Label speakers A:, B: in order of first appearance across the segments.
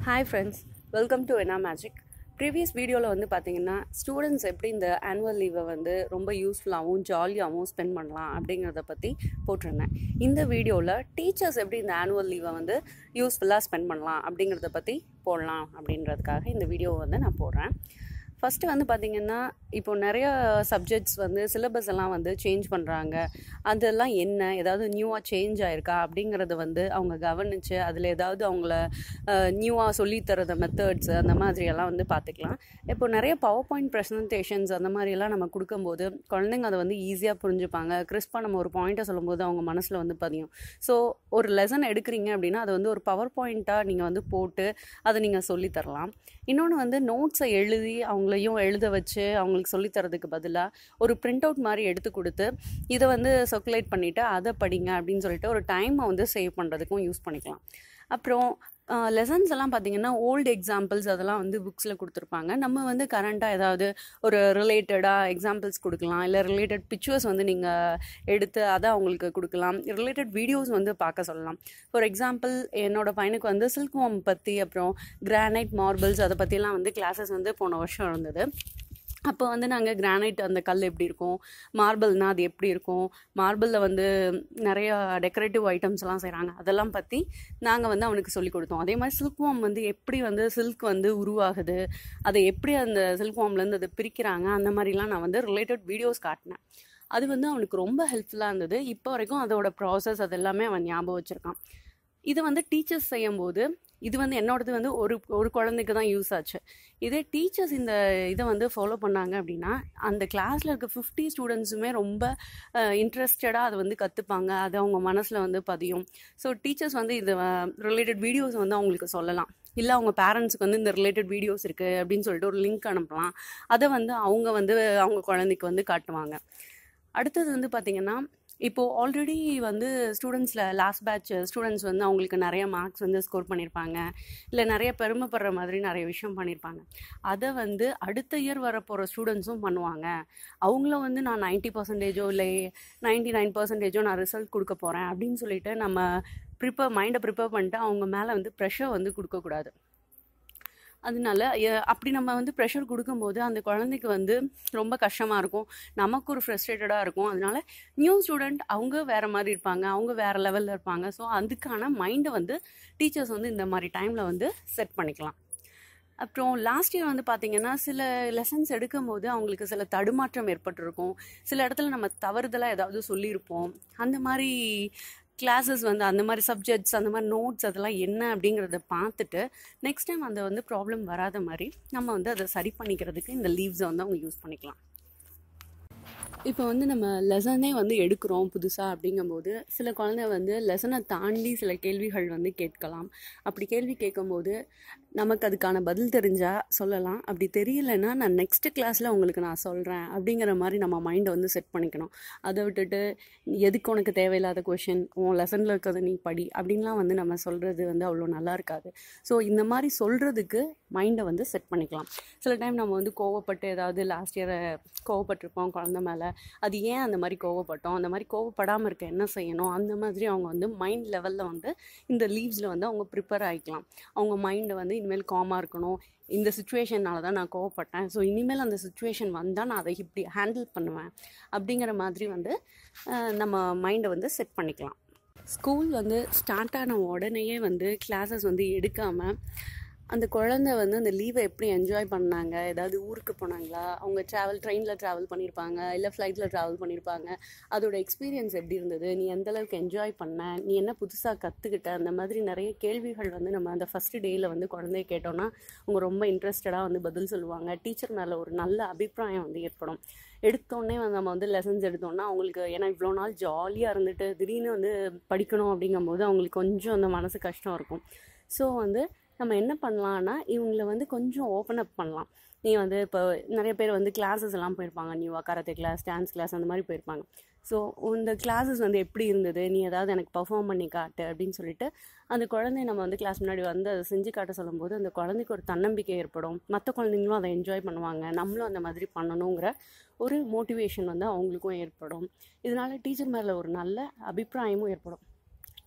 A: hi friends welcome to எனா magic previous வீடியோவில் வந்து பார்த்தீங்கன்னா ஸ்டூடெண்ட்ஸ் எப்படி இந்த ஆனுவல் லீவை வந்து ரொம்ப யூஸ்ஃபுல்லாகவும் ஜாலியாகவும் ஸ்பெண்ட் பண்ணலாம் அப்படிங்கிறத பற்றி போட்டிருந்தேன் இந்த வீடியோவில் டீச்சர்ஸ் எப்படி இந்த ஆனுவல் லீவை வந்து யூஸ்ஃபுல்லாக ஸ்பெண்ட் பண்ணலாம் அப்படிங்கிறத பற்றி போடலாம் அப்படின்றதுக்காக இந்த வீடியோவை வந்து நான் போடுறேன் ஃபஸ்ட்டு வந்து பார்த்திங்கன்னா இப்போ நிறைய சப்ஜெக்ட்ஸ் வந்து சிலபஸ் எல்லாம் வந்து சேஞ்ச் பண்ணுறாங்க அதெல்லாம் என்ன ஏதாவது நியூவாக சேஞ்ச் ஆயிருக்கா அப்படிங்கிறத வந்து அவங்க கவனித்து அதில் ஏதாவது அவங்கள நியூவாக சொல்லித்தரத மெத்தட்ஸ் அந்த மாதிரியெல்லாம் வந்து பார்த்துக்கலாம் இப்போ நிறைய பவர் பாயிண்ட் ப்ரெசன்டேஷன்ஸ் அந்த மாதிரியெல்லாம் நம்ம கொடுக்கும்போது குழந்தைங்க அதை வந்து ஈஸியாக புரிஞ்சுப்பாங்க கிறிஸ்பாக நம்ம ஒரு பாயிண்ட்டை சொல்லும்போது அவங்க மனசில் வந்து பதியும் ஸோ ஒரு லெசன் எடுக்கிறீங்க அப்படின்னா அதை வந்து ஒரு பவர் பாயிண்ட்டாக நீங்கள் வந்து போட்டு அதை நீங்கள் சொல்லித்தரலாம் இன்னொன்று வந்து நோட்ஸை எழுதி அவங்களையும் எழுத வச்சு அவங்களுக்கு சொல்லித்தரதுக்கு பதிலாக ஒரு பிரிண்ட் அவுட் மாதிரி எடுத்து கொடுத்து இதை வந்து சர்க்குலேட் பண்ணிவிட்டு அதை படிங்க அப்படின்னு சொல்லிட்டு ஒரு டைமை வந்து சேவ் பண்ணுறதுக்கும் யூஸ் பண்ணிக்கலாம் அப்புறம் லெசன்ஸ் எல்லாம் பார்த்தீங்கன்னா ஓல்டு எக்ஸாம்பிள்ஸ் அதெல்லாம் வந்து புக்ஸில் கொடுத்துருப்பாங்க நம்ம வந்து கரண்ட்டாக ஏதாவது ஒரு ரிலேட்டடாக எக்ஸாம்பிள்ஸ் கொடுக்கலாம் இல்லை ரிலேட்டட் பிக்சர்ஸ் வந்து நீங்கள் எடுத்து அதை அவங்களுக்கு கொடுக்கலாம் ரிலேட்டட் வீடியோஸ் வந்து பார்க்க சொல்லலாம் ஃபார் எக்ஸாம்பிள் என்னோட பையனுக்கு வந்து சில்க் வாம் பற்றி அப்புறம் கிரானைட் மார்பிள்ஸ் அதை பற்றிலாம் வந்து கிளாஸஸ் வந்து போன வருஷம் இருந்தது அப்போ வந்து நாங்கள் கிரானைட் அந்த கல் எப்படி இருக்கும் மார்பிள்னால் அது எப்படி இருக்கும் மார்பிளில் வந்து நிறைய டெக்கரேட்டிவ் ஐட்டம்ஸ்லாம் செய்கிறாங்க அதெல்லாம் பற்றி நாங்கள் வந்து அவனுக்கு சொல்லி கொடுத்தோம் அதே மாதிரி சில்க் வாம் வந்து எப்படி வந்து சில்க் வந்து உருவாகுது அதை எப்படி அந்த சில்க் வாம்லேருந்து அதை பிரிக்கிறாங்க அந்த மாதிரிலாம் நான் வந்து ரிலேட்டட் வீடியோஸ் காட்டினேன் அது வந்து அவனுக்கு ரொம்ப ஹெல்ப்ஃபுல்லாக இருந்தது இப்போ வரைக்கும் அதோட ப்ராசஸ் அது எல்லாமே அவன் ஞாபகம் வச்சுருக்கான் இது வந்து டீச்சர்ஸ் செய்யும்போது இது வந்து என்னோடது வந்து ஒரு ஒரு குழந்தைக்கு தான் யூஸ் ஆச்சு இதே டீச்சர்ஸ் இந்த இதை வந்து ஃபாலோ பண்ணாங்க அப்படின்னா அந்த கிளாஸில் இருக்க ஃபிஃப்டி ஸ்டூடெண்ட்ஸுமே ரொம்ப இன்ட்ரெஸ்டடாக அதை வந்து கற்றுப்பாங்க அது அவங்க மனசில் வந்து பதியும் ஸோ டீச்சர்ஸ் வந்து இது ரிலேட்டட் வீடியோஸ் வந்து அவங்களுக்கு சொல்லலாம் இல்லை அவங்க பேரண்ட்ஸுக்கு வந்து இந்த ரிலேட்டட் வீடியோஸ் இருக்குது அப்படின்னு சொல்லிட்டு ஒரு லிங்க் அனுப்பலாம் அதை வந்து அவங்க வந்து அவங்க குழந்தைக்கு வந்து காட்டுவாங்க அடுத்தது வந்து பார்த்திங்கன்னா இப்போது ஆல்ரெடி வந்து ஸ்டூடெண்ட்ஸில் லாஸ்ட் பேட்ச் ஸ்டூடெண்ட்ஸ் வந்து அவங்களுக்கு நிறைய மார்க்ஸ் வந்து ஸ்கோர் பண்ணியிருப்பாங்க இல்லை நிறைய பெருமைப்படுற மாதிரி நிறைய விஷயம் பண்ணியிருப்பாங்க அதை வந்து அடுத்த இயர் வர போகிற ஸ்டூடெண்ட்ஸும் பண்ணுவாங்க அவங்களும் வந்து நான் நைன்ட்டி பர்சன்டேஜோ இல்லை நைன்ட்டி நைன் பர்சன்டேஜோ நான் ரிசல்ட் கொடுக்க போகிறேன் அப்படின்னு சொல்லிட்டு நம்ம ப்ரிப்பேர் மைண்டை ப்ரிப்பேர் பண்ணிட்டு அவங்க மேலே வந்து ப்ரெஷர் வந்து கொடுக்கக்கூடாது அதனால அப்படி நம்ம வந்து ப்ரெஷர் கொடுக்கும்போது அந்த குழந்தைக்கு வந்து ரொம்ப கஷ்டமாக இருக்கும் நமக்கு ஒரு ஃப்ரஸ்ட்ரேட்டடாக இருக்கும் அதனால நியூ ஸ்டூடெண்ட் அவங்க வேறு மாதிரி இருப்பாங்க அவங்க வேறு லெவலில் இருப்பாங்க ஸோ அதுக்கான மைண்டை வந்து டீச்சர்ஸ் வந்து இந்த மாதிரி டைமில் வந்து செட் பண்ணிக்கலாம் அப்புறம் லாஸ்ட் இயர் வந்து பார்த்திங்கன்னா சில லெசன்ஸ் எடுக்கும் போது அவங்களுக்கு சில தடுமாற்றம் ஏற்பட்டிருக்கும் சில இடத்துல நம்ம தவறுதலாக ஏதாவது சொல்லியிருப்போம் அந்த மாதிரி கிளாஸஸ் வந்து அந்த மாதிரி சப்ஜெக்ட்ஸ் அந்த மாதிரி நோட்ஸ் அதெல்லாம் என்ன அப்படிங்கிறத பார்த்துட்டு நெக்ஸ்ட் டைம் அந்த வந்து ப்ராப்ளம் வராத மாதிரி நம்ம வந்து அதை சரி பண்ணிக்கிறதுக்கு இந்த லீவ்ஸை வந்து அவங்க யூஸ் பண்ணிக்கலாம் இப்போ வந்து நம்ம லெசனே வந்து எடுக்கிறோம் புதுசாக அப்படிங்கும்போது சில குழந்தை வந்து லெசனை தாண்டி சில கேள்விகள் வந்து கேட்கலாம் அப்படி கேள்வி கேட்கும்போது நமக்கு அதுக்கான பதில் தெரிஞ்சால் சொல்லலாம் அப்படி தெரியலைன்னா நான் நெக்ஸ்ட்டு கிளாஸில் உங்களுக்கு நான் சொல்கிறேன் அப்படிங்கிற மாதிரி நம்ம மைண்டை வந்து செட் பண்ணிக்கணும் அதை விட்டுட்டு எதுக்கு உனக்கு தேவையில்லாத கொஷின் உன் லெசனில் இருக்கிறத நீ படி அப்படின்லாம் வந்து நம்ம சொல்கிறது வந்து அவ்வளோ நல்லா இருக்காது ஸோ இந்த மாதிரி சொல்கிறதுக்கு மைண்டை வந்து செட் பண்ணிக்கலாம் சில டைம் நம்ம வந்து கோவப்பட்டு ஏதாவது லாஸ்ட் இயரை கோவப்பட்டிருப்போம் குழந்த மேலே அது ஏன் அந்த மாதிரி கோவப்பட்டோம் அந்த மாதிரி கோவப்படாமல் இருக்க என்ன செய்யணும் அந்த மாதிரி அவங்க வந்து மைண்ட் லெவலில் வந்து இந்த லீவ்ஸில் வந்து அவங்க ப்ரிப்பேர் ஆகிக்கலாம் அவங்க மைண்டை வந்து இனிமேல் காமாக இருக்கணும் இந்த சுச்சுவேஷனால தான் நான் கோவப்பட்டேன் ஸோ இனிமேல் அந்த சுச்சுவேஷன் வந்தால் நான் அதை இப்படி ஹேண்டில் பண்ணுவேன் அப்படிங்கிற மாதிரி வந்து நம்ம மைண்டை வந்து செட் பண்ணிக்கலாம் ஸ்கூல் வந்து ஸ்டார்ட் ஆன உடனேயே வந்து கிளாஸஸ் வந்து எடுக்காமல் அந்த குழந்தை வந்து அந்த லீவை எப்படி என்ஜாய் பண்ணாங்க ஏதாவது ஊருக்கு போனாங்களா அவங்க ட்ராவல் ட்ரெயினில் ட்ராவல் பண்ணியிருப்பாங்க இல்லை ஃப்ளைட்டில் ட்ராவல் பண்ணியிருப்பாங்க அதோட எக்ஸ்பீரியன்ஸ் எப்படி இருந்தது நீ எந்த அளவுக்கு என்ஜாய் பண்ண நீ என்ன புதுசாக கற்றுக்கிட்ட அந்த மாதிரி நிறைய கேள்விகள் வந்து நம்ம அந்த ஃபஸ்ட்டு டேயில் வந்து குழந்தைய கேட்டோன்னா அவங்க ரொம்ப இன்ட்ரெஸ்டடாக வந்து பதில் சொல்லுவாங்க டீச்சர் மேலே ஒரு நல்ல அபிப்பிராயம் வந்து ஏற்படும் எடுத்தோடனே வந்து நம்ம வந்து லெசன்ஸ் எடுத்தோன்னா அவங்களுக்கு ஏன்னா இவ்வளோ நாள் ஜாலியாக இருந்துட்டு திடீர்னு வந்து படிக்கணும் அப்படிங்கும்போது அவங்களுக்கு கொஞ்சம் அந்த மனசு கஷ்டம் இருக்கும் ஸோ வந்து நம்ம என்ன பண்ணலான்னா இவங்கள வந்து கொஞ்சம் ஓப்பன் அப் பண்ணலாம் நீ வந்து இப்போ நிறைய பேர் வந்து கிளாஸஸ் எல்லாம் போயிருப்பாங்க நியூவாக கராத்தே கிளாஸ் டான்ஸ் கிளாஸ் அந்த மாதிரி போயிருப்பாங்க ஸோ இந்த கிளாஸஸ் வந்து எப்படி இருந்தது நீ ஏதாவது எனக்கு பர்ஃபார்ம் பண்ணி காட்டு அப்படின்னு சொல்லிட்டு அந்த குழந்தைய நம்ம வந்து கிளாஸ் முன்னாடி வந்து அதை செஞ்சு காட்ட சொல்லும்போது அந்த குழந்தைக்கு ஒரு தன்னம்பிக்கை ஏற்படும் மற்ற குழந்தைங்களும் அதை என்ஜாய் பண்ணுவாங்க நம்மளும் அந்த மாதிரி பண்ணணுங்கிற ஒரு மோட்டிவேஷன் வந்து அவங்களுக்கும் ஏற்படும் இதனால டீச்சர் மேலே ஒரு நல்ல அபிப்பிராயமும் ஏற்படும்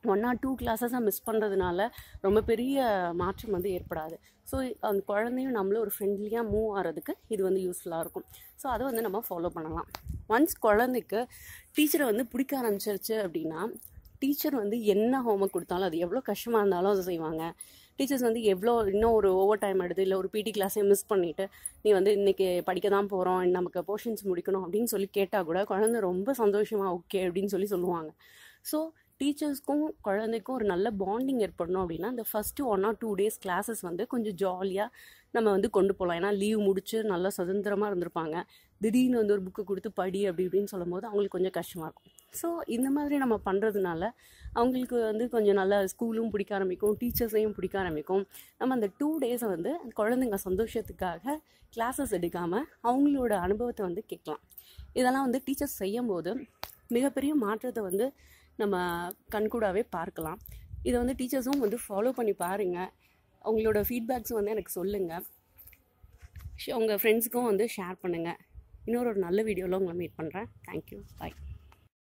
A: ஒன் ஆர் டூ கிளாஸஸை மிஸ் பண்ணுறதுனால ரொம்ப பெரிய மாற்றம் வந்து ஏற்படாது ஸோ அந்த குழந்தையும் நம்மளும் ஒரு ஃப்ரெண்ட்லியாக மூவ் ஆகிறதுக்கு இது வந்து யூஸ்ஃபுல்லாக இருக்கும் ஸோ அதை வந்து நம்ம ஃபாலோ பண்ணலாம் ஒன்ஸ் குழந்தைக்கு டீச்சரை வந்து பிடிக்க ஆரம்பிச்சிருச்சு அப்படின்னா டீச்சர் வந்து என்ன ஹோம்ஒர்க் கொடுத்தாலும் அது எவ்வளோ கஷ்டமாக இருந்தாலும் அதை செய்வாங்க டீச்சர்ஸ் வந்து எவ்வளோ இன்னும் ஒரு ஓவர் டைம் எடுத்து இல்லை ஒரு பிடி கிளாஸையும் மிஸ் பண்ணிவிட்டு நீ வந்து இன்றைக்கி படிக்க தான் போகிறோம் நமக்கு போர்ஷன்ஸ் முடிக்கணும் அப்படின்னு சொல்லி கேட்டால் கூட குழந்தை ரொம்ப சந்தோஷமாக ஓகே அப்படின்னு சொல்லி சொல்லுவாங்க ஸோ டீச்சர்ஸ்க்கும் குழந்தைக்கும் ஒரு நல்ல பாண்டிங் ஏற்படணும் அப்படின்னா இந்த first one or two days classes வந்து கொஞ்சம் ஜாலியாக நம்ம வந்து கொண்டு போகலாம் ஏன்னா லீவ் முடிச்சு நல்லா சுதந்திரமாக இருந்திருப்பாங்க திடீர்னு வந்து ஒரு புக்கு கொடுத்து படி அப்படி இப்படின்னு சொல்லும் போது அவங்களுக்கு கொஞ்சம் கஷ்டமாக இருக்கும் ஸோ இந்த மாதிரி நம்ம பண்ணுறதுனால அவங்களுக்கு வந்து கொஞ்சம் நல்லா ஸ்கூலும் பிடிக்க ஆரம்பிக்கும் டீச்சர்ஸையும் பிடிக்க ஆரம்பிக்கும் நம்ம அந்த டூ டேஸை வந்து குழந்தைங்க சந்தோஷத்துக்காக கிளாஸஸ் எடுக்காமல் அவங்களோட அனுபவத்தை வந்து கேட்கலாம் இதெல்லாம் வந்து டீச்சர்ஸ் செய்யும் போது மிகப்பெரிய மாற்றத்தை வந்து நம்ம கண்கூடாவே பார்க்கலாம் இதை வந்து டீச்சர்ஸும் வந்து ஃபாலோ பண்ணி பாருங்கள் அவங்களோட ஃபீட்பேக்ஸும் வந்து எனக்கு சொல்லுங்கள் உங்கள் ஃப்ரெண்ட்ஸுக்கும் வந்து ஷேர் பண்ணுங்கள் இன்னொரு ஒரு நல்ல வீடியோவில் உங்களை மீட் பண்ணுறேன் தேங்க்யூ பாய்